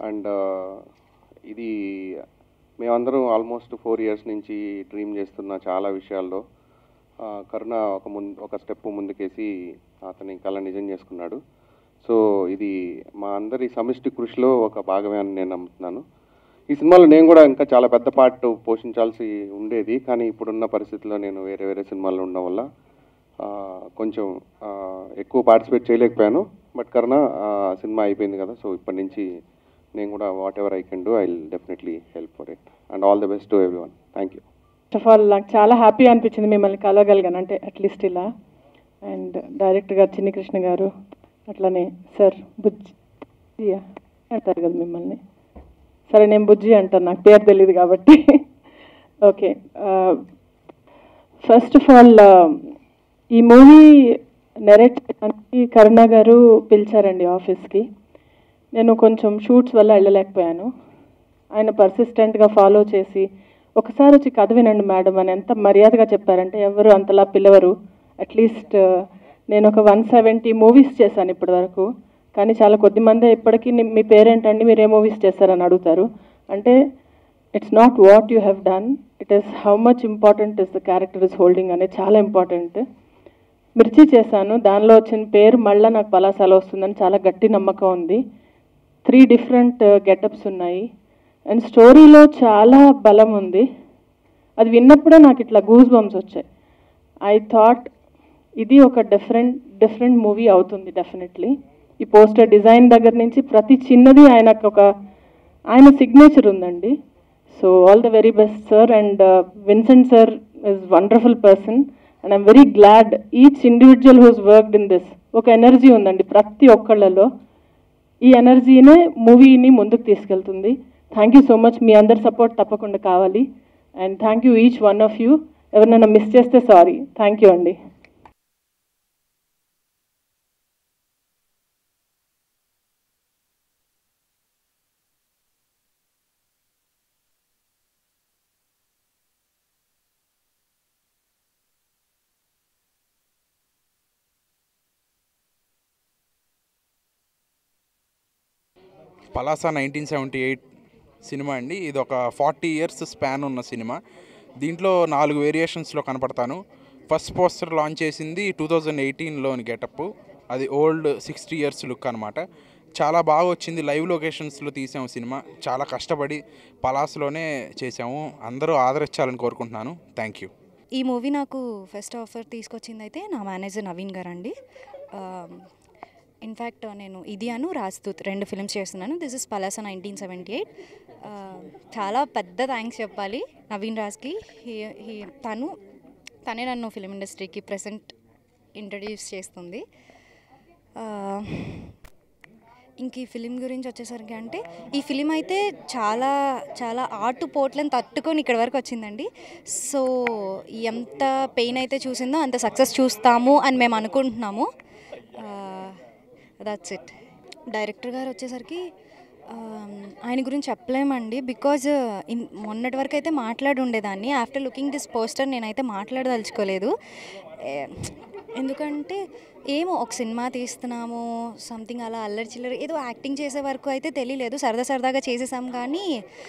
And ఇది మేమందరం almost four years నుంచి డ్రీమ్ చేస్తున్న చాలా విషయాల్లో ఆ, కరుణ ఒక ముందు ఒక స్టెప్ ముందుకేసి అతని కళ నిజం చేసుకున్నాడు సో ఇది మా అందరి సమిష్టి కృషిలో ఒక భాగమే అని నేను నమ్ముతున్నాను ఈ సినిమాలో నేను కూడా ఇంకా చాలా పెద్ద పార్ట్ పోషించాల్సి ఉండేది కానీ ఇప్పుడున్న పరిస్థితుల్లో నేను వేరే వేరే సినిమాల్లో ఉండడం వల్ల ఆ, కొంచెం ఆ, ఎక్కువ పార్టిసిపేట్ చేయలేకపోయాను బట్ కరుణ ఆ, సినిమా అయిపోయింది కదా సో ఇప్పటి నుంచి నేను కూడా whatever I can do I definitely help for it and all the best to everyone thank you first of all నాకు చాలా హ్యాపీ అనిపించింది మిమ్మల్ని కలవగలిగాను అంటే అట్లీస్ట్ ఇలా అండ్ డైరెక్టర్ గారు చిన్ని కృష్ణ గారు అట్లనే సార్ బుజ్జి అంటారు కదా మిమ్మల్ని సరే నేను బుజ్జి అంటాను నాకు పేరు తెలియదు కాబట్టి ఓకే ఫస్ట్ ఆఫ్ ఆల్ ఈ మూవీ నెరేట్ చేయడానికి కరుణ గారు పిలిచారండి ఆఫీస్కి నేను కొంచెం షూట్స్ వల్ల వెళ్ళలేకపోయాను ఆయన పర్సిస్టెంట్గా ఫాలో చేసి ఒకసారి వచ్చి కథ వినండి మేడం అని ఎంత మర్యాదగా చెప్పారంటే ఎవరు అంతలా పిలవరు అట్లీస్ట్ నేను ఒక వన్ సెవెంటీ మూవీస్ చేశాను ఇప్పటి వరకు కానీ చాలా కొద్ది మంది ఇప్పటికీ ని- మీ పేరేంటండి మీరు ఏ మూవీస్ చేస్తారని అడుగుతారు అంటే it's not what you have done it is how much important is the character is holding అనేది చాలా ఇంపార్టెంట్ మిర్చి చేశాను దానిలో వచ్చిన పేరు మళ్ళీ నాకు పలాసాలో వస్తుందని చాలా గట్టి నమ్మకం ఉంది త్రీ డిఫరెంట్ గెటప్స్ ఉన్నాయి అండ్ స్టోరీలో చాలా బలం ఉంది అది విన్నప్పుడే నాకు ఇట్లా గూస్ బంప్స్ వచ్చాయి ఐ థాట్ ఇది ఒక డిఫరెంట్ డిఫరెంట్ మూవీ అవుతుంది డెఫినెట్లీ ఈ పోస్టర్ డిజైన్ దగ్గర నుంచి ప్రతి చిన్నది ఆయనకు ఒక ఆయన సిగ్నేచర్ ఉందండి so all the very best sir and Vincent sir is wonderful person and I'm very glad each individual who's worked in this ఒక ఎనర్జీ ఉందండి ప్రతి ఒక్కళ్ళలో ఈ ఎనర్జీనే మూవీని ముందుకు తీసుకెళ్తుంది థ్యాంక్ యూ సో మచ్ మీ అందరి సపోర్ట్ తప్పకుండా కావాలి and thank you each one of you ఎవరినైనా మిస్ చేస్తే సారీ థ్యాంక్ యూ అండి పలాసా నైన్టీన్ సెవెంటీ ఎయిట్ సినిమా అండి ఇది ఒక ఫార్టీ ఇయర్స్ స్పాన్ ఉన్న సినిమా దీంట్లో నాలుగు వేరియేషన్స్లో కనపడతాను ఫస్ట్ పోస్టర్ లాంచ్ చేసింది టూ థౌజండ్ ఎయిటీన్లోని గెటప్ అది ఓల్డ్ సిక్స్టీ ఇయర్స్ లుక్ అనమాట చాలా బాగా వచ్చింది లైవ్ లొకేషన్స్లో తీసాము సినిమా చాలా కష్టపడి పలాస్లోనే చేసాము అందరూ ఆదరించాలని కోరుకుంటున్నాను థ్యాంక్ యూ ఈ మూవీ నాకు ఫస్ట్ ఆఫర్ తీసుకొచ్చింది అయితే నా మేనేజర్ నవీన్ గారు అండి ఇన్ఫ్యాక్ట్ నేను ఇది అను రాజ్దూత్ రెండు ఫిల్మ్స్ చేస్తున్నాను this is Palasa nineteen seventy eight చాలా పెద్ద థ్యాంక్స్ చెప్పాలి నవీన్ రాజ్కి హీ- హీ తను తనే నన్ను ఫిలిం ఇండస్ట్రీకి ప్రెసెంట్ ఇంట్రడ్యూస్ చేస్తుంది ఆ, ఇంక ఈ ఫిలిం గురించి వచ్చేసరికి అంటే ఈ ఫిలిం అయితే చాలా చాలా ఆటు పోట్లను తట్టుకొని ఇక్కడ వరకు వచ్చిందండి సో ఎంత పెయిన్ అయితే చూసిందో అంత సక్సెస్ చూస్తాము అని మేము అనుకుంటున్నాము దట్స్ ఇట్ డైరెక్టర్ గారు వచ్చేసరికి ఆ, ఆయన గురించి చెప్పలేమండి బికాజ్ ఇన్ మొన్నటి వరకు అయితే మాట్లాడి ఉండేదాన్ని ఆఫ్టర్ లుకింగ్ దిస్ పోస్టర్ నేనైతే మాట్లాడదలుచుకోలేదు ఏ, ఎందుకంటే ఏమో ఒక సినిమా తీస్తున్నాము సంథింగ్ అలా అల్లరి చిల్లర ఏదో యాక్టింగ్ చేసే వరకు అయితే తెలియలేదు సరదా సరదాగా చేసేసాం కానీ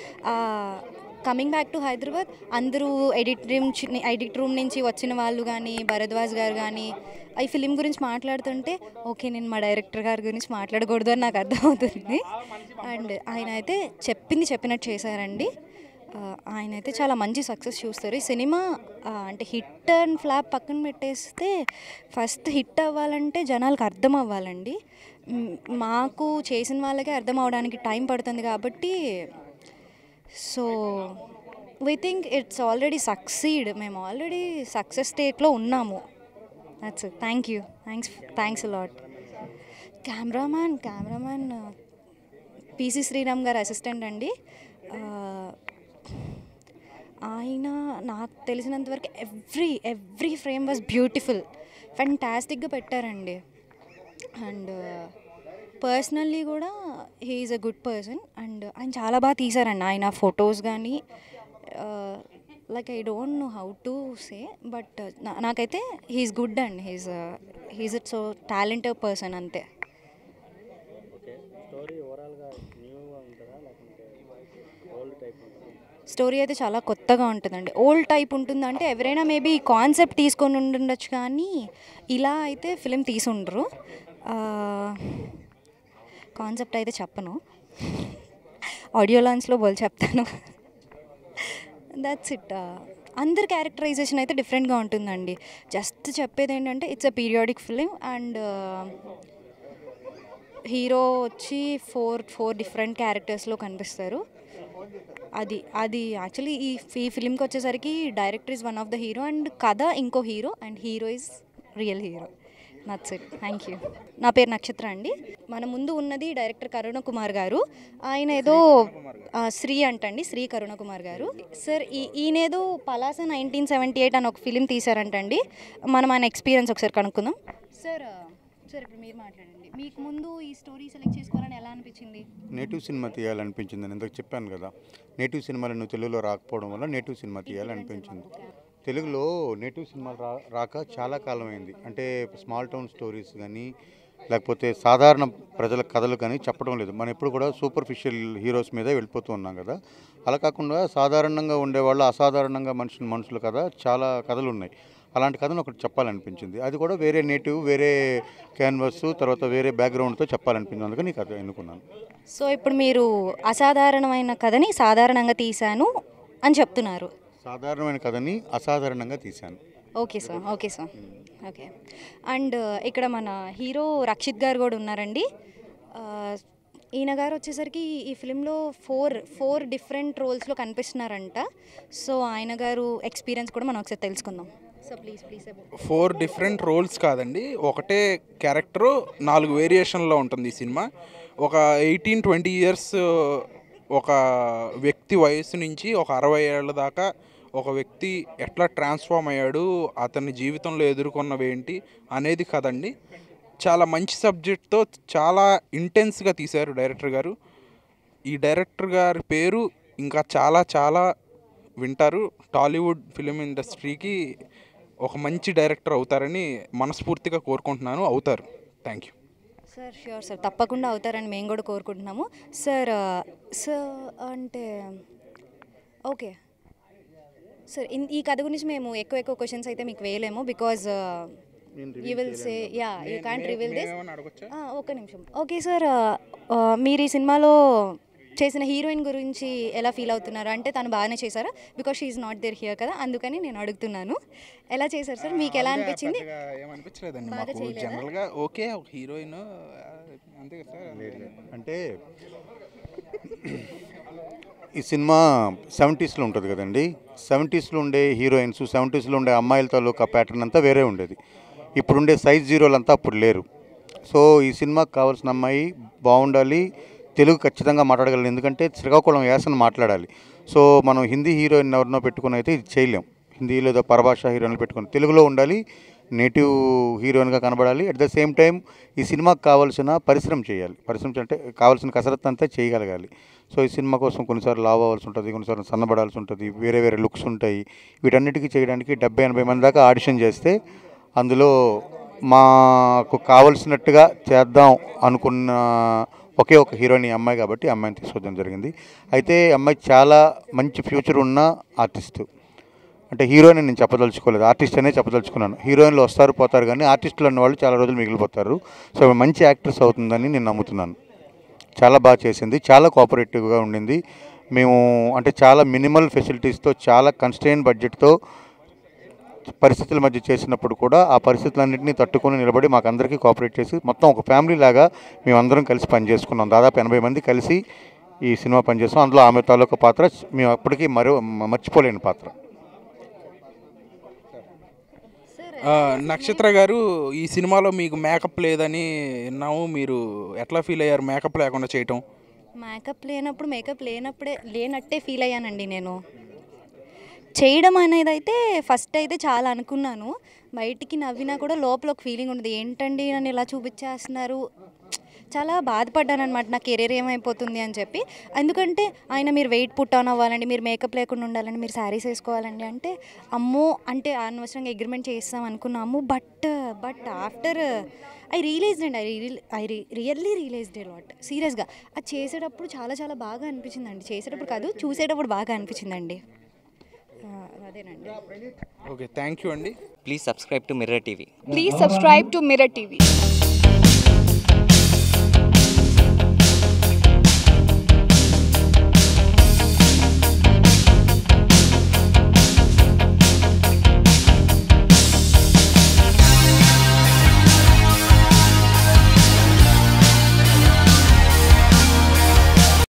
కమింగ్ బ్యాక్ టు హైదరాబాద్ అందరూ ఎడిట్ రూమ్ ఎడిట్ రూమ్ నుంచి వచ్చిన వాళ్ళు కానీ భరద్వాజ్ గారు కానీ ఈ ఫిలిం గురించి మాట్లాడుతుంటే ఓకే నేను మా డైరెక్టర్ గారి గురించి మాట్లాడకూడదు అని నాకు అర్థమవుతుంది అండ్ ఆయన అయితే చెప్పింది చెప్పినట్టు చేశారండి ఆ, ఆయన అయితే చాలా మంచి సక్సెస్ చూస్తారు ఈ సినిమా ఆ, అంటే హిట్ అండ్ ఫ్లాప్ పక్కన పెట్టేస్తే ఫస్ట్ హిట్ అవ్వాలంటే జనాలకు అర్థం అవ్వాలండి మ్, మాకు చేసిన వాళ్ళకే అర్థం అవడానికి టైం పడుతుంది కాబట్టి so we think it's already succeed మేము ఆల్రెడీ సక్సెస్ స్టేట్లో ఉన్నాము that's thank you thanks thanks lot cameraman cameraman PC Sreeram గారు అసిస్టెంట్ అండి ఆ, ఆయన నాకు తెలిసినంతవరకు every every frame was beautiful ఫెంటాస్టిక్గా పెట్టారండి అండ్ పర్సనల్లీ కూడా he's a good person and ఆయన చాలా బాగా తీశారండి ఆయన ఫొటోస్ కానీ like I don't know how to say but నాకైతే he's good and he's he's it so talented person అంతే స్టోరీ అయితే చాలా కొత్తగా ఉంటుందండి ఓల్డ్ టైప్ ఉంటుందంటే ఎవరైనా మేబీ కాన్సెప్ట్ తీసుకొని ఉండుండొచ్చు కానీ ఇలా అయితే ఫిలిం తీసుండ్రు కాన్సెప్ట్ అయితే చెప్పను ఆడియో లాంచ్లో బోల్ చెప్తాను దట్స్ ఇట్ అందరి క్యారెక్టరైజేషన్ అయితే డిఫరెంట్గా ఉంటుందండి జస్ట్ చెప్పేది ఏంటంటే it's a periodic film and hero వచ్చి ఫోర్ ఫోర్ డిఫరెంట్ క్యారెక్టర్స్లో కనిపిస్తారు అది అది యాక్చువల్లీ ఈ ఈ ఫిలింకి వచ్చేసరికి director is one of the hero and కథ ఇంకో hero and hero is real hero nuts it thank you నా పేరు నక్షత్ర అండి మన ముందు ఉన్నది డైరెక్టర్ కరుణ కుమార్ గారు ఆయన ఏదో ఆ, శ్రీ అంటండి శ్రీ కరుణ కుమార్ గారు సార్ ఈ ఈయనేదో పలాస నైన్టీన్ సెవెంటీ ఎయిట్ అని ఒక ఫిలిం తీశారంటండి మనం ఆయన ఎక్స్పీరియన్స్ ఒకసారి కనుక్కుందాం సార్ సార్ ఇప్పుడు మీరు మాట్లాడండి మీకు ముందు ఈ స్టోరీ సెలెక్ట్ చేసుకోవాలని ఎలా అనిపించింది నేటివ్ సినిమా తీయాలనిపించింది నేను ఇంతకు చెప్పాను కదా నేటివ్ సినిమాలు నువ్వు తెలుగులో రాకపోవడం వల్ల నేటివ్ సినిమా తీయాలనిపించింది తెలుగులో నేటివ్ సినిమాలు రా రాక చాలా కాలం అయింది అంటే స్మాల్ టౌన్ స్టోరీస్ కానీ లేకపోతే సాధారణ ప్రజల కథలు కానీ చెప్పడం లేదు మనం ఎప్పుడు కూడా సూపర్ఫిషియల్ హీరోస్ మీద వెళ్ళిపోతూ ఉన్నాం కదా అలా కాకుండా సాధారణంగా ఉండేవాళ్ళు అసాధారణంగా మనుషులు మనుషుల కథ చాలా కథలు ఉన్నాయి అలాంటి కథను ఒకటి చెప్పాలనిపించింది అది కూడా వేరే నేటివ్ వేరే క్యాన్వాస్ తర్వాత వేరే బ్యాక్గ్రౌండ్తో చెప్పాలనిపించింది అందుకని ఈ కథ ఎన్నుకున్నాను సో ఇప్పుడు మీరు అసాధారణమైన కథని సాధారణంగా తీశాను అని చెప్తున్నారు సాధారణమైన కథని అసాధారణంగా తీశాను okay sir okay sir okay and ఇక్కడ మన హీరో రక్షిత్ గారు కూడా ఉన్నారండి ఆ, ఈయన గారు వచ్చేసరికి ఈ ఫిలింలో ఫోర్ ఫోర్ డిఫరెంట్ రోల్స్లో కనిపిస్తున్నారంట సో ఆయన గారు ఎక్స్పీరియన్స్ కూడా మనం ఒకసారి తెలుసుకుందాం so please please four different roles కాదండి ఒకటే క్యారెక్టరు నాలుగు వేరియేషన్లో ఉంటుంది ఈ సినిమా ఒక ఎయిటీన్ ట్వంటీ ఇయర్స్ ఒక వ్యక్తి వయసు నుంచి ఒక అరవై ఏళ్ళ దాకా ఒక వ్యక్తి ఎట్లా ట్రాన్స్ఫార్మ్ అయ్యాడు అతని జీవితంలో ఎదుర్కొన్నవి ఏంటి అనేది కదండి చాలా మంచి సబ్జెక్ట్తో చాలా ఇంటెన్స్గా తీశారు డైరెక్టర్ గారు ఈ డైరెక్టర్ గారి పేరు ఇంకా చాలా చాలా వింటారు టాలీవుడ్ ఫిలిం ఇండస్ట్రీకి ఒక మంచి డైరెక్టర్ అవుతారని మనస్ఫూర్తిగా కోరుకుంటున్నాను అవుతారు thank you sir sure sir తప్పకుండా అవుతారని మేము కూడా కోరుకుంటున్నాము సార్ సార్ అంటే ఓకే సార్ ఇన్- ఈ కథ గురించి మేము ఎక్కువ ఎక్కువ క్వశ్చన్స్ అయితే మీకు వేయలేము because you will say yeah you can't reveal this ఒక్క నిమిషం ఓకే సార్ మీరు ఈ సినిమాలో చేసిన హీరోయిన్ గురించి ఎలా ఫీల్ అవుతున్నారు అంటే తను బాగానే చేశారా because she's not there here కదా అందుకని నేను అడుగుతున్నాను ఎలా చేశారు సార్ మీకు ఎలా అనిపించింది ఏమనిపించలేదండి బాగా మాకు చేయలేదా? జనరల్గా ఓకే ఒక హీరోయిన్ అంతే కదా సార్ అంటే ఈ సినిమా సెవెంటీస్లో ఉంటుంది కదండి సెవెంటీస్లో ఉండే హీరోయిన్స్ సెవెంటీస్లో ఉండే అమ్మాయిల తాలూకా ప్యాటర్న్ అంతా వేరే ఉండేది ఇప్పుడుండే సైజ్ జీరోలంతా అప్పుడు లేరు సో ఈ సినిమాకి కావాల్సిన అమ్మాయి బాగుండాలి తెలుగు ఖచ్చితంగా మాట్లాడగలరు ఎందుకంటే శ్రీకాకుళం యాసను మాట్లాడాలి సో మనం హిందీ హీరోయిన్ ఎవరినో పెట్టుకుని అయితే ఇది చేయలేం హిందీ లేదా పరభాష హీరోయిన్లు పెట్టుకుని తెలుగులో ఉండాలి నేటివ్ హీరోయిన్గా కనబడాలి అట్ ద సేమ్ టైం ఈ సినిమాకి కావాల్సిన పరిశ్రమ చేయాలి పరిశ్రమ అంటే కావాల్సిన కసరత్తు అంతా చేయగలగాలి సో ఈ సినిమా కోసం కొన్నిసార్లు లావ్ అవ్వాల్సి ఉంటుంది కొన్నిసార్లు సన్నబడాల్సి ఉంటుంది వేరే వేరే లుక్స్ ఉంటాయి వీటన్నిటికీ చేయడానికి డెబ్బై ఎనభై మంది దాకా ఆడిషన్ చేస్తే అందులో మాకు కావలసినట్టుగా చేద్దాం అనుకున్న ఒకే ఒక హీరోయిన్ ఈ అమ్మాయి కాబట్టి ఈ అమ్మాయిని తీసుకోవడం జరిగింది అయితే ఈ అమ్మాయి చాలా మంచి ఫ్యూచర్ ఉన్న ఆర్టిస్ట్ అంటే హీరోయిన్ నేను చెప్పదలుచుకోలేదు ఆర్టిస్ట్ అనే చెప్పదలుచుకున్నాను హీరోయిన్లు వస్తారు పోతారు కానీ ఆర్టిస్టులు అన్న వాళ్ళు చాలా రోజులు మిగిలిపోతారు సో ఆమె మంచి యాక్ట్రెస్ అవుతుందని నేను నమ్ముతున్నాను చాలా బాగా చేసింది చాలా కోఆపరేటివ్గా ఉండింది మేము అంటే చాలా మినిమల్ ఫెసిలిటీస్తో చాలా కన్స్టైన్ బడ్జెట్తో పరిస్థితుల మధ్య చేసినప్పుడు కూడా ఆ పరిస్థితులన్నింటినీ తట్టుకొని నిలబడి మాకు అందరికీ కోఆపరేట్ చేసి మొత్తం ఒక ఫ్యామిలీ లాగా మేమందరం కలిసి పనిచేసుకున్నాం దాదాపు ఎనభై మంది కలిసి ఈ సినిమా పనిచేస్తాం అందులో ఆమె తాలూకా పాత్ర మేము అప్పటికీ మరో మర్చిపోలేని పాత్ర ఆ, నక్షత్ర గారు ఈ సినిమాలో మీకు మేకప్ లేదని విన్నాము మీరు ఎట్లా ఫీల్ అయ్యారు మేకప్ లేకుండా చేయటం మేకప్ లేనప్పుడు మేకప్ లేనప్పుడే లేనట్టే ఫీల్ అయ్యానండి నేను చేయడం అనేది అయితే ఫస్ట్ అయితే చాలా అనుకున్నాను బయటికి నవ్వినా కూడా లోపల ఒక ఫీలింగ్ ఉండదు ఏంటండి నన్ను ఇలా చూపించేస్తున్నారు చాలా బాధపడ్డాను అనమాట నా కెరీర్ ఏమైపోతుంది అని చెప్పి ఎందుకంటే ఆయన మీరు వెయిట్ పుట్ ఆన్ అవ్వాలండి మీరు మేకప్ లేకుండా ఉండాలండి మీరు శారీస్ వేసుకోవాలండి అంటే అమ్మో అంటే అనవసరంగా అగ్రిమెంట్ చేస్తాం అనుకున్నాము but but after I realize అండి I I really realized lot సీరియస్గా అది చేసేటప్పుడు చాలా చాలా బాగా అనిపించిందండి చేసేటప్పుడు కాదు చూసేటప్పుడు బాగా అనిపించిందండి ఆ, అదేనండి ఓకే థ్యాంక్ యూ అండి Please subscribe to Mirror TV. Please subscribe to Mirror TV.